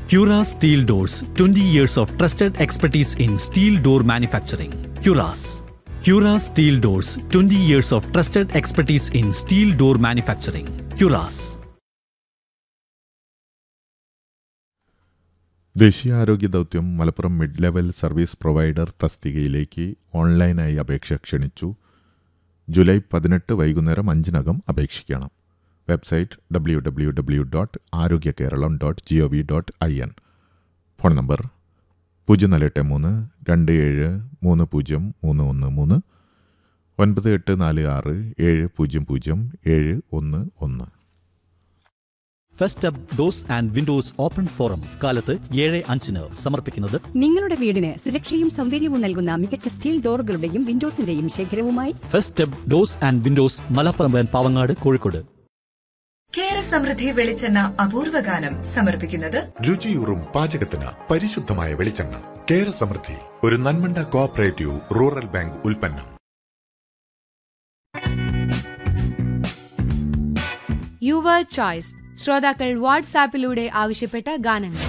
Cura Steel Doors 20 years of trusted expertise in steel door manufacturing. Curas. Cura Steel Doors 20 years of trusted expertise in steel door manufacturing. Curas. ദേശീയ ആരോഗ്യ ദൗത്യം Malappuram mid level service provider തസ്തികയിലേക്ക് ഓൺലൈനായി അപേക്ഷ ക്ഷണിച്ചു July പതിനെട്ട് വൈകുന്നേരം അഞ്ചിനകം അപേക്ഷിക്കണം website W W W dot Arogya Keralam dot G O V dot I N phone number പൂജ്യം നാല് എട്ട് മൂന്ന് രണ്ട് ഏഴ് മൂന്ന് പൂജ്യം മൂന്ന് ഒന്ന് മൂന്ന് ഒൻപത് എട്ട് നാല് ആറ് ഏഴ് പൂജ്യം പൂജ്യം ഏഴ് ഒന്ന് ഒന്ന് first up doors and windows open forum കാലത്ത് ഏഴ് അഞ്ചിന് സമർപ്പിക്കുന്നത് നിങ്ങളുടെ വീടിന് സുരക്ഷയും സൗന്ദര്യവും നൽകുന്ന മികച്ച സ്റ്റീൽ ഡോറുകളുടെയും വിൻഡോസിന്റെയും ശേഖരവുമായി first up doors and windows Malappuram Pavangad Kozhikode Kera Samrudhi വെളിച്ചെണ്ണ അപൂർവ ഗാനം സമർപ്പിക്കുന്നത് രുചിയൂറും പാചകത്തിന് പരിശുദ്ധമായ വെളിച്ചെണ്ണ കേര സമൃദ്ധി ഒരു നന്മണ്ട കോഓപ്പറേറ്റീവ് റൂറൽ ബാങ്ക് ഉൽപ്പന്നം യുവർ ചോയ്സ് ശ്രോതാക്കൾ വാട്സാപ്പിലൂടെ ആവശ്യപ്പെട്ട ഗാനങ്ങൾ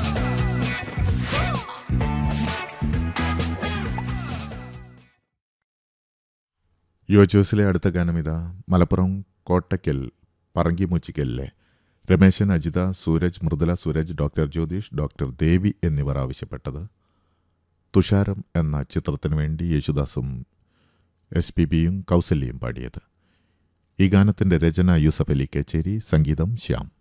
യുവജോസിലെ അടുത്ത ഗാനം ഇതാ മലപ്പുറം കോട്ടയ്ക്കൽ പറങ്കിമുച്ചിക്കലിലെ രമേശൻ അജിത സൂരജ് മൃദുല സൂരജ് ഡോക്ടർ ജ്യോതിഷ് ഡോക്ടർ ദേവി എന്നിവർ ആവശ്യപ്പെട്ടത് തുഷാരം എന്ന ചിത്രത്തിനു വേണ്ടി യേശുദാസും എസ് പി ബിയും കൗസല്യയും പാടിയത് ഈ ഗാനത്തിന്റെ രചന യൂസഫ് അലി കച്ചേരി സംഗീതം ശ്യാം